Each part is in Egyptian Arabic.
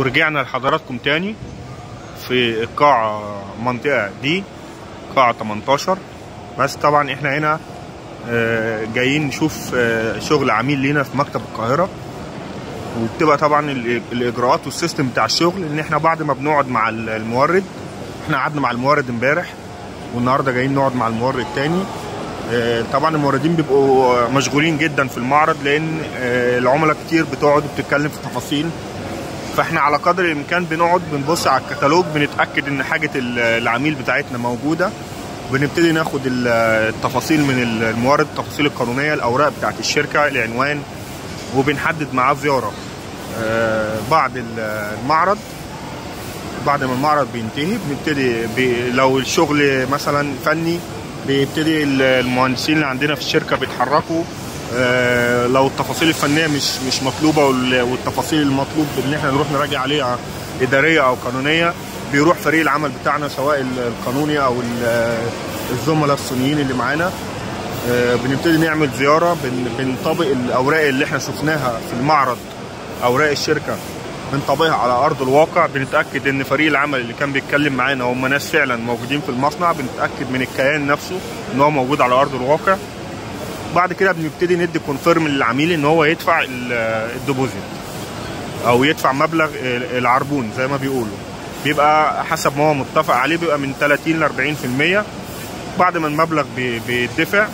ورجعنا لحضراتكم تاني في القاعة منطقة دي قاعة 18 بس طبعا احنا هنا آه، جايين نشوف آه، شغل عميل لينا في مكتب القاهرة وبتبقى طبعا ال- الاجراءات والسيستم بتاع الشغل ان احنا بعد ما بنقعد مع ال- المورد احنا قعدنا مع المورد امبارح والنهارده جايين نقعد مع المورد تاني آه، طبعا الموردين بيبقوا مشغولين جدا في المعرض لان آه، العملاء كتير بتقعد وبتتكلم في تفاصيل فاحنا على قدر الامكان بنقعد بنبص على الكتالوج بنتاكد ان حاجه ال- العميل بتاعتنا موجوده بنبتدي ناخد ال- التفاصيل من المورد التفاصيل القانونيه الاوراق بتاعت الشركه العنوان وبنحدد معاه زياره آه، بعد ال- المعرض بعد ما المعرض بينتهي بنبتدي بي لو الشغل مثلا فني بيبتدي ال- المهندسين اللي عندنا في الشركه بيتحركوا آه، لو التفاصيل الفنيه مش مش مطلوبه وال- والتفاصيل المطلوب ان احنا نروح نراجع عليها اداريه او قانونيه بيروح فريق العمل بتاعنا سواء ال- القانوني او ال- الزملاء الصينيين اللي معانا آه، بنبتدي نعمل زياره بن- بنطبق الاوراق اللي احنا شفناها في المعرض اوراق الشركه بنطبقها على ارض الواقع بنتاكد ان فريق العمل اللي كان بيتكلم معانا هم ناس فعلا موجودين في المصنع بنتاكد من الكيان نفسه ان هو موجود على ارض الواقع بعد كده بنبتدي ندي كونفيرم للعميل ان هو يدفع ال- الديبوزيت او يدفع مبلغ ال- العربون زي ما بيقولوا بيبقى حسب ما هو متفق عليه بيبقى من 30 ل 40% بعد ما المبلغ بي- بيدفع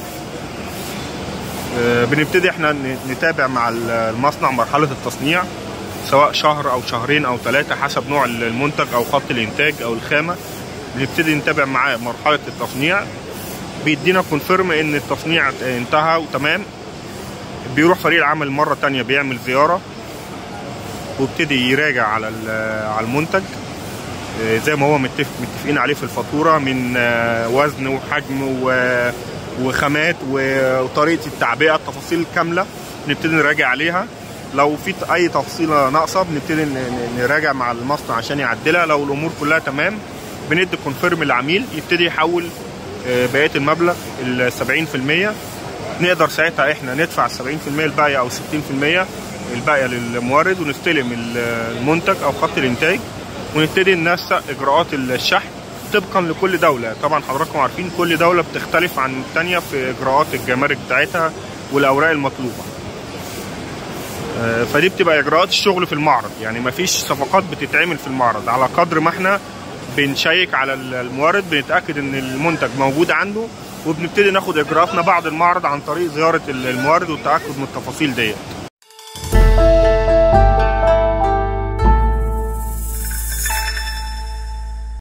آه، بنبتدي احنا ن- نتابع مع ال- المصنع مرحلة التصنيع سواء شهر او شهرين او ثلاثة حسب نوع ال- المنتج او خط الانتاج او الخامة بنبتدي نتابع معاه مرحلة التصنيع بيدينا كونفيرم ان التصنيع انتهى وتمام بيروح فريق العمل مرة تانية بيعمل زيارة ويبتدي يراجع على ال- على المنتج آه، زي ما هو متفق متفقين عليه في الفاتورة من آه، وزن وحجم و- وخامات و- وطريقة التعبئة التفاصيل الكاملة نبتدي نراجع عليها لو في ت- أي تفصيلة ناقصة بنبتدي ن- ن- نراجع مع المصنع عشان يعدلها لو الأمور كلها تمام بندي كونفيرم للعميل يبتدي يحول آه، بقية المبلغ ال 70% نقدر ساعتها احنا ندفع ال 70% الباقية أو 60% الباقية للمورد ونستلم ال- المنتج أو خط الإنتاج ونبتدي ننسق إجراءات الشحن طبقا لكل دولة طبعا حضراتكم عارفين كل دولة بتختلف عن التانية في إجراءات الجمارك بتاعتها والأوراق المطلوبة آه، فدي بتبقى إجراءات الشغل في المعرض يعني مفيش صفقات بتتعمل في المعرض على قدر ما احنا بنشيك على المورد بنتأكد إن المنتج موجود عنده وبنبتدي ناخد إجراءاتنا بعد المعرض عن طريق زيارة المورد والتأكد من التفاصيل ديت